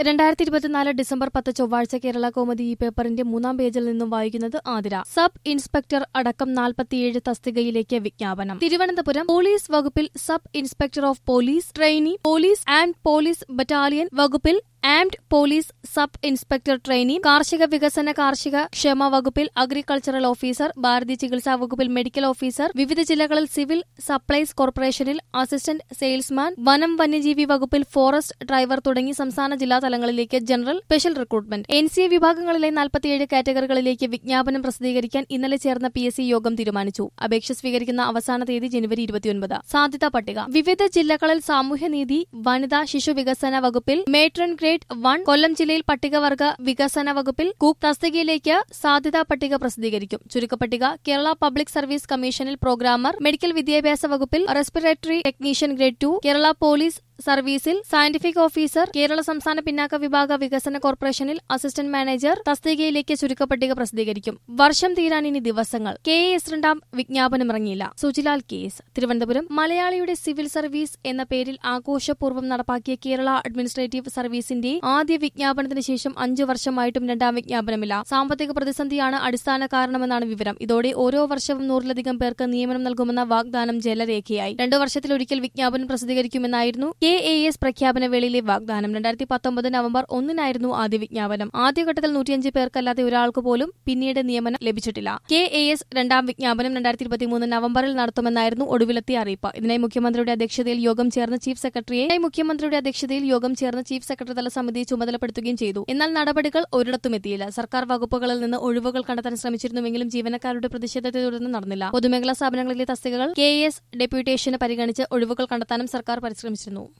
രണ്ടായിരത്തി ഇരുപത്തിനാല് ഡിസംബർ പത്ത് ചൊവ്വാഴ്ച കേരള കോമതി ഈ പേപ്പറിന്റെ മൂന്നാം പേജിൽ നിന്നും വായിക്കുന്നത് ആതിര സബ് ഇൻസ്പെക്ടർ അടക്കം നാൽപ്പത്തിയേഴ് തസ്തികയിലേക്ക് വിജ്ഞാപനം തിരുവനന്തപുരം പോലീസ് വകുപ്പിൽ sub inspector of police trainee police and police battalion വകുപ്പിൽ armed police sub inspector trainee കാർഷിക വികസന കാർഷിക ക്ഷേമ വകുപ്പിൽ അഗ്രികൾച്ചറൽ ഓഫീസർ ഭാരതീയ ചികിത്സാ വകുപ്പിൽ മെഡിക്കൽ ഓഫീസർ വിവിധ ജില്ലകളിൽ സിവിൽ സപ്ലൈസ് കോർപ്പറേഷനിൽ അസിസ്റ്റന്റ് സെയിൽസ്മാൻ വനം വന്യജീവി വകുപ്പിൽ ഫോറസ്റ്റ് ഡ്രൈവർ തുടങ്ങി സംസ്ഥാന ജില്ലാ തലങ്ങളിലേക്ക് general special recruitment N C A വിഭാഗങ്ങളിലെ നാൽപ്പത്തിയേഴ് കാറ്റഗറികളിലേക്ക് വിജ്ഞാപനം പ്രസിദ്ധീകരിക്കാൻ ഇന്നലെ ചേർന്ന പി എസ് സി യോഗം തീരുമാനിച്ചു അപേക്ഷ സ്വീകരിക്കുന്ന അവസാന തീയതി ജനുവരി ഇരുപത്തിയൊൻപത് സാധ്യതാ പട്ടിക വിവിധ ജില്ലകളിൽ സാമൂഹ്യനീതി വനിതാ ശിശു വികസന വകുപ്പിൽ മേട്രൺ ഗ്രേഡ് വൺ കൊല്ലം ജില്ലയിൽ പട്ടികവർഗ വികസന വകുപ്പിൽ കുക്ക് തസ്തികയിലേക്ക് സാധ്യതാ പട്ടിക പ്രസിദ്ധീകരിക്കും ചുരുക്കപ്പട്ടിക കേരള പബ്ലിക് സർവീസ് കമ്മീഷനിൽ പ്രോഗ്രാമർ മെഡിക്കൽ വിദ്യാഭ്യാസ വകുപ്പിൽ respiratory technician grade two Kerala police സർവീസിൽ സയന്റിഫിക് ഓഫീസർ കേരള സംസ്ഥാന പിന്നാക്ക വിഭാഗ വികസന കോർപ്പറേഷനിൽ അസിസ്റ്റന്റ് മാനേജർ തസ്തികയിലേക്ക് ചുരുക്കപ്പട്ടിക പ്രസിദ്ധീകരിക്കും വർഷം തീരാൻ ഇനി ദിവസങ്ങൾ കെ എസ് രണ്ടാം വിജ്ഞാപനമിറങ്ങിയില്ല സുജിലാൽ കേസ് തിരുവനന്തപുരം മലയാളിയുടെ സിവിൽ സർവീസ് എന്ന പേരിൽ ആഘോഷപൂർവ്വം നടപ്പാക്കിയ കേരള അഡ്മിനിസ്ട്രേറ്റീവ് സർവീസിന്റെ ആദ്യ വിജ്ഞാപനത്തിന് ശേഷം അഞ്ചു വർഷമായിട്ടും രണ്ടാം വിജ്ഞാപനമില്ല സാമ്പത്തിക പ്രതിസന്ധിയാണ് അടിസ്ഥാന കാരണമെന്നാണ് വിവരം ഇതോടെ ഓരോ വർഷവും നൂറിലധികം പേർക്ക് നിയമനം നൽകുമെന്ന വാഗ്ദാനം ജലരേഖയായി രണ്ടു വർഷത്തിലൊരിക്കൽ വിജ്ഞാപനം പ്രസിദ്ധീകരിക്കുമെന്നായിരുന്നു കെ എ എസ് പ്രഖ്യാപന വേളയിലെ വാഗ്ദാനം രണ്ടായിരത്തി പത്തൊമ്പത് നവംബർ ഒന്നിനായിരുന്നു ആദ്യ വിജ്ഞാപനം ആദ്യഘട്ടത്തിൽ നൂറ്റിയഞ്ച് പേർക്കല്ലാതെ ഒരാൾക്ക് പോലും പിന്നീട് നിയമനം ലഭിച്ചിട്ടില്ല കെ എ എസ് രണ്ടാം വിജ്ഞാപനം രണ്ടായിരത്തി ഇരുപത്തിമൂന്ന് നവംബറിൽ നടത്തുമെന്നായിരുന്നു ഒടുവിലെത്തിയ അറിയിപ്പ് ഇതിനായി മുഖ്യമന്ത്രിയുടെ അധ്യക്ഷതയിൽ യോഗം ചേർന്ന് ചീഫ് സെക്രട്ടറിയെ മുഖ്യമന്ത്രിയുടെ അധ്യക്ഷതയിൽ യോഗം ചേർന്ന് ചീഫ് സെക്രട്ടറി തല സമിതി ചുമതലപ്പെടുത്തുകയും ചെയ്തു എന്നാൽ നടപടികൾ ഒരിടത്തും എത്തിയില്ല സർക്കാർ വകുപ്പുകളിൽ നിന്ന് ഒഴിവുകൾ കണ്ടെത്താൻ ശ്രമിച്ചിരുന്നുവെങ്കിലും ജീവനക്കാരുടെ പ്രതിഷേധത്തെ തുടർന്ന് നടന്നില്ല പൊതുമേഖലാ സ്ഥാപനങ്ങളിലെ തസ്തികകൾ കെ എസ് ഡെപ്യൂട്ടേഷന് പരിഗണിച്ച് ഒഴിവുകൾ കണ്ടെത്താനും സർക്കാർ പരിശ്രമിച്ചിരുന്നു